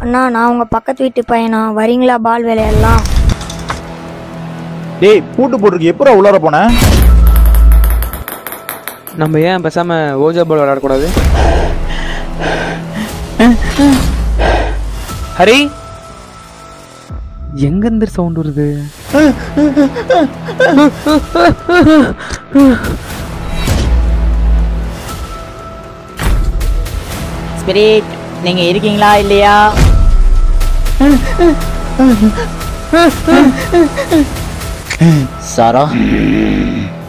அண்ணா நான் உங்க பக்கத்து வீட்டு பையனா வரீங்களா பால் விளையாடலாம் டேய் பூட்டு போட்டிருக்கு எப்படா உள்ளார போன நம்ம ஏன் பேசாம ஓஜா பால் விளையாடக்கூடாது ஹரி எங்க இருந்து சவுண்ட் வருது ஸ்பிரிட் நீங்க இருக்கீங்களா இல்லையா சாரா